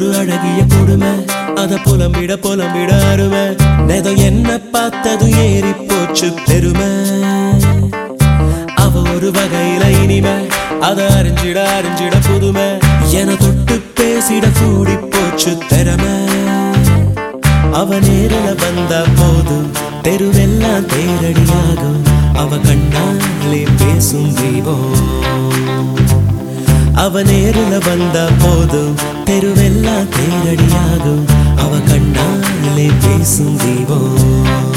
ஒரு அழகிய கொடுமை அத புலம்பிட புலம்பிட அருமை நெதம் என்ன பார்த்ததும் ஏறி போச்சு பெருமை அவ ஒரு வகையில இனிமை அத அறிஞ்சிட அறிஞ்சிட புதுமை என தொட்டு பேசிட கூடி போச்சு திறமை அவ நேரில வந்தா போதும் தெருவெல்லாம் தேரடியாகும் அவ கண்ணாலே பேசும் தெய்வம் அவ நேரில வந்தா போதும் தெருவெல்லாம் தேரடியாகும் அவ கண்ணாலே பேசும் தெய்வம்